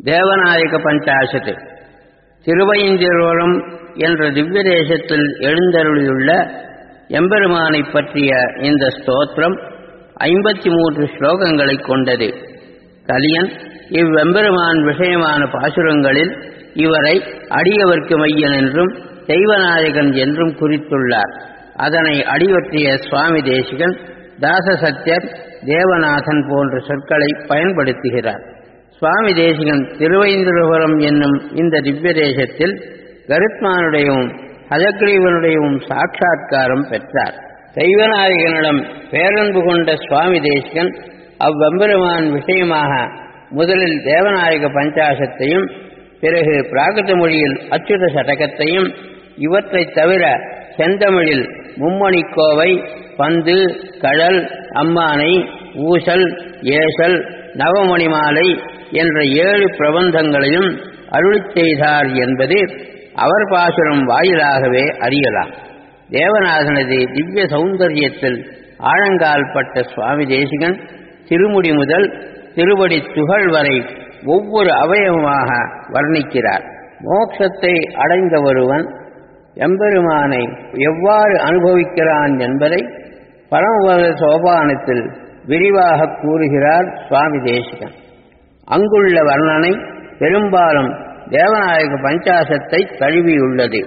தேவநாயக பஞ்சாசத்து திருவைந்திரோரம் என்ற திவ்ய தேசத்தில் எழுந்தருளியுள்ள எம்பெருமானை பற்றிய இந்த ஸ்தோத்திரம் ஐம்பத்தி மூன்று ஸ்லோகங்களை கொண்டது கலியன் இவ்வெம்பெருமான் விஷயமான பாசுரங்களில் இவரை அடியவர்க்கு மையன் என்றும் தெய்வநாயகன் என்றும் குறித்துள்ளார் அதனை அடிவற்றிய சுவாமி தேசிகன் தாசசத்தியர் தேவநாதன் போன்ற சொற்களை பயன்படுத்துகிறார் சுவாமி தேசிகன் திருவைந்திரபுரம் என்னும் இந்த திவ்ய தேசத்தில் கருத்மானுடையவும் ஹதக்ரீவனுடையவும் சாட்சா்காரம் பெற்றார் தெய்வநாயகனிடம் பேரன்பு கொண்ட சுவாமி தேசிகன் அவ்வெம்பெருமான் விஷயமாக முதலில் தேவநாயக பஞ்சாசத்தையும் பிறகு பிராகிருத மொழியில் அச்சுத சதகத்தையும் இவற்றைத் தவிர செந்தமிழில் மும்மணிக்கோவை பந்து கழல் அம்மானை ஊசல் ஏசல் நவமணிமாலை என்ற ஏழு பிரபந்தங்களையும் அருளிச் செய்தார் என்பது அவர் பாசுரம் வாயிலாகவே அறியலாம் தேவநாதனது திவ்ய சௌந்தரியத்தில் ஆழங்கால் பட்ட சுவாமி தேசிகன் திருமுடி முதல் திருவடி துகள் வரை ஒவ்வொரு அவயவமாக வர்ணிக்கிறார் மோட்சத்தை அடைந்த ஒருவன் எம்பெருமானை எவ்வாறு அனுபவிக்கிறான் என்பதை பரமபத சோபானத்தில் விரிவாக கூறுகிறார் சுவாமி தேசிகன் அங்குள்ள வர்ணனை பெரும்பாலும் தேவநாயக பஞ்சாசத்தை தழுவியுள்ளது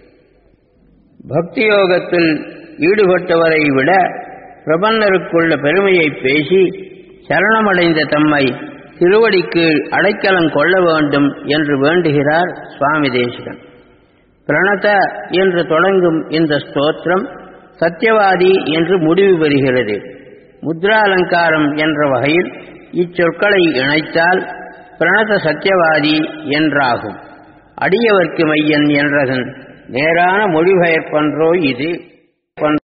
பக்தியோகத்தில் ஈடுபட்டவரை விட பிரபன்னருக்குள்ள பெருமையை பேசி சரணமடைந்த தம்மை திருவடிக்கு அடைக்கலம் கொள்ள வேண்டும் என்று வேண்டுகிறார் சுவாமி தேசிகன் பிரணத என்று தொடங்கும் இந்த ஸ்தோத்திரம் சத்தியவாதி என்று முடிவு பெறுகிறது முத்ராலங்காரம் என்ற வகையில் இச்சொற்களை இணைத்தால் பிரணத சத்தியவாதி என்றாகும் அடியவர்க்கு மையன் என்றதன் நேரான மொழிபெயர்ப்பன்றோ இது